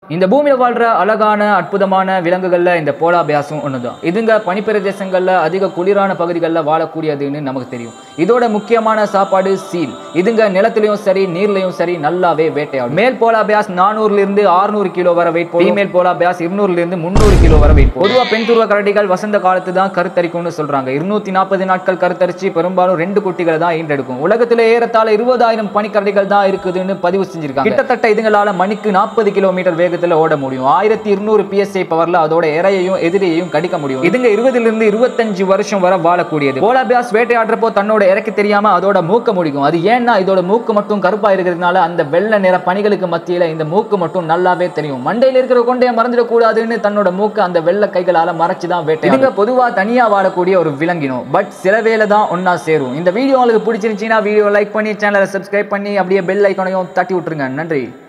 இந்த பூமியில வாழ்ற அழகான அற்புதமான விலங்குகள்ல இந்த போலா பேஸும் ஒண்ணுதான் இதுங்க பனிப்பிரதேசங்கள்ல அதிக குளிரான பகுதிகளில் வாழக்கூடியதுன்னு நமக்கு தெரியும் இதோட முக்கியமான சாப்பாடு சீல் இதுங்க நிலத்திலையும் சரி நீர்லயும் சரி நல்லாவே வேட்டையாடும் மேல் போலா பேஸ் நானூறுல இருந்து ஆறுநூறு கிலோ வரை வெயிட் போடும் ஃபீமேல் போலா பேஸ் இருநூறுல இருந்து முந்நூறு கிலோ வரை வெயிட் பொதுவா பெண் துருவ கரடிகள் வசந்த காலத்து தான் கருத்தரிக்கும்னு சொல்றாங்க இருநூத்தி நாற்பது நாட்கள் கருத்தரிச்சு பெரும்பாலும் ரெண்டு குட்டிகளை தான் ஈன்றெடுக்கும் உலகத்துல ஏறத்தாழ இருபதாயிரம் பனிக்கரடிகள் தான் இருக்குதுன்னு பதிவு செஞ்சிருக்காங்க கிட்டத்தட்ட இதுங்களால மணிக்கு நாற்பது கிலோமீட்டர் வேகத்துல ஓட முடியும் ஆயிரத்தி இருநூறு பிஎஸ்ஐ பவர்ல அதோட இரையையும் எதிரியையும் கடிக்க முடியும் இதுங்க இருபதுல இருந்து இருபத்தஞ்சு வருஷம் வரை வாழக்கூடியது போலா பேஸ் வேட்டையாடுறப்போ தன்னோட இறக்கி தெரியாம அதோட மூக்க முடிக்கும் அது ஏன்னா இதோட மூக்கு மட்டும் கருப்பா இருக்கிறதுனால அந்த வெள்ளை நிற பனிகளுக்கு மத்தியில இந்த மூக்கு மட்டும் நல்லாவே தெரியும் மண்டையில இருக்கிற கொண்டே மறந்துடக்கூடாதுன்னு தன்னோட மூக்கு அந்த வெள்ளை கைகளால மறைச்சு தான் வேட்டை இதுங்க பொதுவா தனியா வாழக்கூடிய ஒரு விலங்கினம் பட் சில வேலை தான் ஒன்னா சேரும் இந்த வீடியோ உங்களுக்கு பிடிச்சிருந்துச்சுன்னா வீடியோ லைக் பண்ணி சேனலை சப்ஸ்கிரைப் பண்ணி அப்படியே பெல் ஐக்கானையும் தட்டி விட்டுருங்க நன்றி